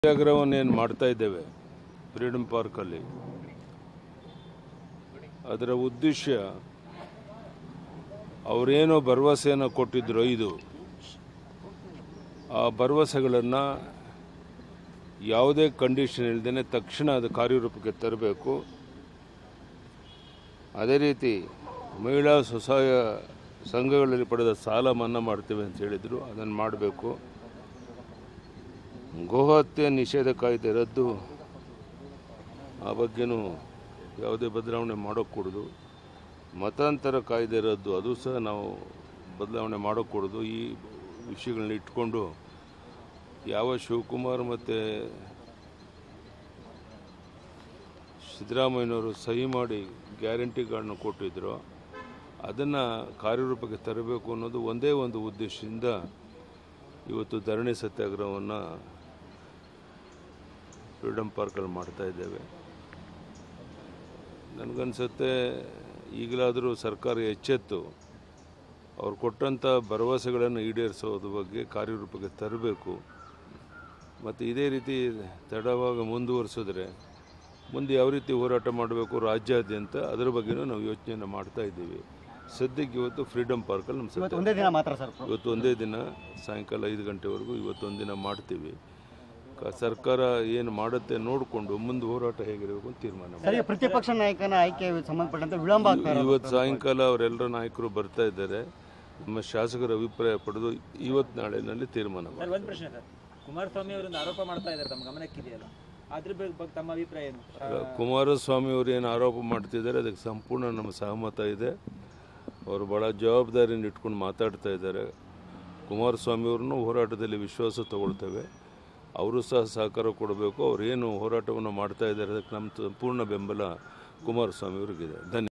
ಸತ್ಯಾಗ್ರಹವನ್ನು ಏನು ಮಾಡ್ತಾ ಇದ್ದೇವೆ ಫ್ರೀಡಮ್ ಪಾರ್ಕಲ್ಲಿ ಅದರ ಉದ್ದೇಶ ಅವರೇನೋ ಭರವಸೆಯನ್ನು ಕೊಟ್ಟಿದ್ರು ಐದು ಆ ಭರವಸೆಗಳನ್ನು ಯಾವುದೇ ಕಂಡೀಷನ್ ಇಲ್ಲದೇ ತಕ್ಷಣ ಅದು ಕಾರ್ಯರೂಪಕ್ಕೆ ತರಬೇಕು ಅದೇ ರೀತಿ ಮಹಿಳಾ ಸ್ವಸಹಾಯ ಸಂಘಗಳಲ್ಲಿ ಪಡೆದ ಸಾಲ ಮನ್ನಾ ಮಾಡ್ತೇವೆ ಅಂತ ಹೇಳಿದರು ಅದನ್ನು ಮಾಡಬೇಕು ಗೋಹತ್ಯೆ ನಿಷೇಧ ಕಾಯ್ದೆ ರದ್ದು ಆ ಬಗ್ಗೆನೂ ಯಾವುದೇ ಬದಲಾವಣೆ ಮಾಡೋಕ್ಕೂಡದು ಮತಾಂತರ ಕಾಯ್ದೆ ರದ್ದು ಅದು ಸಹ ನಾವು ಬದಲಾವಣೆ ಮಾಡೋಕ್ಕೂಡದು ಈ ವಿಷಯಗಳನ್ನ ಇಟ್ಕೊಂಡು ಯಾವ ಶಿವಕುಮಾರ್ ಮತ್ತು ಸಿದ್ದರಾಮಯ್ಯನವರು ಸಹಿ ಮಾಡಿ ಗ್ಯಾರಂಟಿಗಳನ್ನ ಕೊಟ್ಟಿದ್ರು ಅದನ್ನು ಕಾರ್ಯರೂಪಕ್ಕೆ ತರಬೇಕು ಅನ್ನೋದು ಒಂದೇ ಒಂದು ಉದ್ದೇಶದಿಂದ ಇವತ್ತು ಧರಣಿ ಸತ್ಯಾಗ್ರಹವನ್ನು ಫ್ರೀಡಮ್ ಪಾರ್ಕಲ್ಲಿ ಮಾಡ್ತಾ ಇದ್ದೇವೆ ನನಗನ್ಸುತ್ತೆ ಈಗಲಾದರೂ ಸರ್ಕಾರ ಎಚ್ಚೆತ್ತು ಅವ್ರು ಕೊಟ್ಟಂಥ ಭರವಸೆಗಳನ್ನು ಈಡೇರಿಸೋದ್ರ ಬಗ್ಗೆ ಕಾರ್ಯರೂಪಕ್ಕೆ ತರಬೇಕು ಮತ್ತು ಇದೇ ರೀತಿ ತಡವಾಗಿ ಮುಂದುವರಿಸಿದ್ರೆ ಮುಂದೆ ಯಾವ ರೀತಿ ಹೋರಾಟ ಮಾಡಬೇಕು ರಾಜ್ಯಾದ್ಯಂತ ಅದರ ಬಗ್ಗೆನೂ ನಾವು ಯೋಚನೆಯನ್ನು ಮಾಡ್ತಾ ಇದ್ದೀವಿ ಸದ್ಯಕ್ಕೆ ಇವತ್ತು ಫ್ರೀಡಮ್ ಪಾರ್ಕಲ್ಲಿ ನಮ್ಮ ಇವತ್ತು ಸತ್ಯ ಒಂದೇ ದಿನ ಮಾತ್ರ ಸರ್ ಇವತ್ತು ಒಂದೇ ದಿನ ಸಾಯಂಕಾಲ ಐದು ಗಂಟೆವರೆಗೂ ಇವತ್ತೊಂದು ದಿನ ಮಾಡ್ತೀವಿ ಕ- ಸರ್ಕಾರ ಏನು ಮಾಡುತ್ತೆ ನೋಡಿಕೊಂಡು ಮುಂದೆ ಹೋರಾಟ ಹೇಗಿರಬೇಕು ಅಂತ ತೀರ್ಮಾನ ಮಾಡಿ ಸರಿ ಪ್ರತಿಪಕ್ಷ ನಾಯಕನ ಆಯ್ಕೆ ಸಂಬಂಧಪಟ್ಟಂತೆ ವಿಳಂಬ ಆಗ್ತಾ ಇರೋದು. ಇವತ್ತು ಸಾಯಂಕಾಲ ಅವರೆಲ್ಲರ ನಾಯಕರು ಬರ್ತಾ ಇದ್ದಾರೆ ನಮ್ಮ ಶಾಸಕರ ಅಭಿಪ್ರಾಯ ಪಡೆದು ಇವತ್ತು ನಾಳೆನಲ್ಲಿ ತೀರ್ಮಾನ ಮಾಡಿ ಸರ್ ಒಂದು ಪ್ರಶ್ನೆ ಸರ್ ಕುಮಾರಸ್ವಾಮಿ ಅವರೊಂದು ಆರೋಪ ಮಾಡ್ತಾ ಇದ್ದಾರೆ ತಮ್ಮ ಗಮನಕ್ಕಿದೆಯಲ್ಲ ಅದ್ರ ಬಗ್ಗೆ ಬಗ್ಗೆ ತಮ್ಮ ಅಭಿಪ್ರಾಯ ಏನು ಕುಮಾರಸ್ವಾಮಿ ಅವರು ಏನು ಆರೋಪ ಮಾಡ್ತಿದ್ದಾರೆ ಅದಕ್ಕೆ ಸಂಪೂರ್ಣ ನಮ್ಮ ಸಹಮತ ಇದೆ ಅವರು ಭಾಳ ಜವಾಬ್ದಾರಿನ ಇಟ್ಕೊಂಡು ಮಾತಾಡ್ತಾ ಇದ್ದಾರೆ ಕುಮಾರಸ್ವಾಮಿ ಅವ್ರನ್ನೂ ಹೋರಾಟದಲ್ಲಿ ವಿಶ್ವಾಸ ತಗೊಳ್ತೇವೆ ಅವರು ಸಹ ಸಹಕಾರ ಕೊಡಬೇಕು ಅವ್ರು ಏನು ಹೋರಾಟವನ್ನು ಮಾಡ್ತಾ ಇದ್ದಾರೆ ಅದಕ್ಕೆ ನಮ್ಮ ಸಂಪೂರ್ಣ ಬೆಂಬಲ ಕುಮಾರಸ್ವಾಮಿ ಅವರಿಗಿದೆ ಧನ್ಯವಾದ